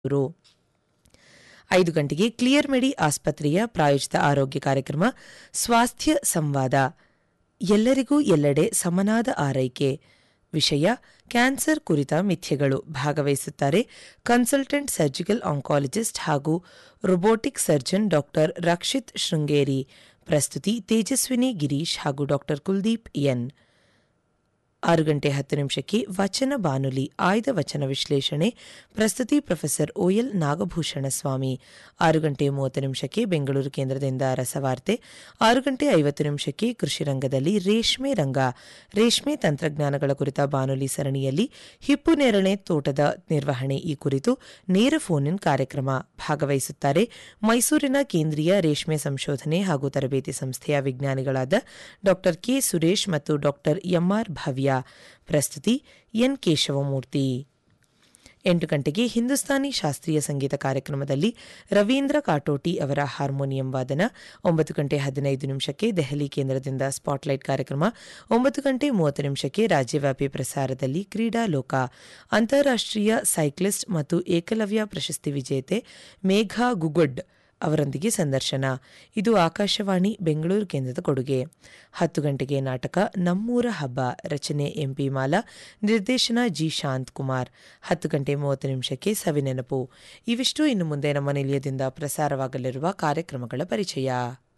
ರು ಐದು ಗಂಟೆಗೆ ಕ್ಲಿಯರ್ ಮೆಡಿ ಆಸ್ಪತ್ರೆಯ ಪ್ರಾಯೋಜಿತ ಆರೋಗ್ಯ ಕಾರ್ಯಕ್ರಮ ಸ್ವಾಸ್ಥ್ಯ ಸಂವಾದ ಎಲ್ಲರಿಗೂ ಎಲ್ಲೆಡೆ ಸಮನಾದ ಆರೈಕೆ ವಿಷಯ ಕ್ಯಾನ್ಸರ್ ಕುರಿತ ಮಿಥ್ಯೆಗಳು ಭಾಗವಹಿಸುತ್ತಾರೆ ಕನ್ಸಲ್ಟೆಂಟ್ ಸರ್ಜಿಕಲ್ ಆಂಕಾಲಜಿಸ್ಟ್ ಹಾಗೂ robotic surgeon doctor Rakshith Shringeri ಪ್ರಸ್ತುತಿ ತೇಜಸ್ವಿನಿ ಗಿರೀಶ್ ಹಾಗೂ ಡಾಕ್ಟರ್ ಕುಲ್ದೀಪ್ ಎನ್ ಆರು ಗಂಟೆ ಹತ್ತು ನಿಮಿಷಕ್ಕೆ ವಚನ ಬಾನುಲಿ ಆಯ್ದ ವಚನ ವಿಶ್ಲೇಷಣೆ ಪ್ರಸ್ತುತಿ ಪ್ರೊಫೆಸರ್ ಓಎಲ್ ನಾಗಭೂಷಣ ಸ್ವಾಮಿ ಆರು ಗಂಟೆ ಮೂವತ್ತು ನಿಮಿಷಕ್ಕೆ ಬೆಂಗಳೂರು ಕೇಂದ್ರದಿಂದ ರಸವಾರ್ತೆ ಆರು ಗಂಟೆ ಐವತ್ತು ನಿಮಿಷಕ್ಕೆ ಕೃಷಿ ರಂಗದಲ್ಲಿ ರೇಷ್ಮೆ ರಂಗ ರೇಷ್ಮೆ ತಂತ್ರಜ್ಞಾನಗಳ ಕುರಿತ ಬಾನುಲಿ ಸರಣಿಯಲ್ಲಿ ಹಿಪ್ಪು ನೇರಳೆ ತೋಟದ ನಿರ್ವಹಣೆ ಈ ಕುರಿತು ನೇರ ಫೋನ್ ಇನ್ ಕಾರ್ಯಕ್ರಮ ಭಾಗವಹಿಸುತ್ತಾರೆ ಮೈಸೂರಿನ ಕೇಂದ್ರೀಯ ರೇಷ್ಮೆ ಸಂಶೋಧನೆ ಹಾಗೂ ತರಬೇತಿ ಸಂಸ್ಥೆಯ ವಿಜ್ಞಾನಿಗಳಾದ ಡಾ ಕೆ ಸುರೇಶ್ ಮತ್ತು ಡಾ ಎಂಆರ್ ಭವ್ಯ ಪ್ರಸ್ತುತಿ ಎನ್ ಕೇಶವಮೂರ್ತಿ ಎಂಟು ಗಂಟೆಗೆ ಹಿಂದೂಸ್ತಾನಿ ಶಾಸ್ತ್ರೀಯ ಸಂಗೀತ ಕಾರ್ಯಕ್ರಮದಲ್ಲಿ ರವೀಂದ್ರ ಕಾಟೋಟಿ ಅವರ ಹಾರ್ಮೋನಿಯಂ ವಾದನ ಒಂಬತ್ತು ಗಂಟೆ ಹದಿನೈದು ನಿಮಿಷಕ್ಕೆ ದೆಹಲಿ ಕೇಂದ್ರದಿಂದ ಸ್ಪಾಟ್ಲೈಟ್ ಕಾರ್ಯಕ್ರಮ ಒಂಬತ್ತು ಗಂಟೆ ಮೂವತ್ತು ನಿಮಿಷಕ್ಕೆ ರಾಜ್ಯವ್ಯಾಪಿ ಪ್ರಸಾರದಲ್ಲಿ ಕ್ರೀಡಾ ಲೋಕ ಅಂತಾರಾಷ್ಟ್ರೀಯ ಸೈಕ್ಲಿಸ್ಟ್ ಮತ್ತು ಏಕಲವ್ಯ ಪ್ರಶಸ್ತಿ ವಿಜೇತೆ ಮೇಘಾ ಗುಗುಡ್ ಅವರೊಂದಿಗೆ ಸಂದರ್ಶನ ಇದು ಆಕಾಶವಾಣಿ ಬೆಂಗಳೂರು ಕೇಂದ್ರದ ಕೊಡುಗೆ ಹತ್ತು ಗಂಟೆಗೆ ನಾಟಕ ನಮ್ಮೂರ ಹಬ್ಬ ರಚನೆ ಎಂಪಿ ಮಾಲಾ ನಿರ್ದೇಶನ ಜಿ ಶಾಂತ್ ಕುಮಾರ್ ಹತ್ತು ಗಂಟೆ ಮೂವತ್ತು ನಿಮಿಷಕ್ಕೆ ಸವಿನೆನಪು ಇವಿಷ್ಟು ಇನ್ನು ಮುಂದೆ ನಮ್ಮ ನಿಲಯದಿಂದ ಪ್ರಸಾರವಾಗಲಿರುವ ಕಾರ್ಯಕ್ರಮಗಳ ಪರಿಚಯ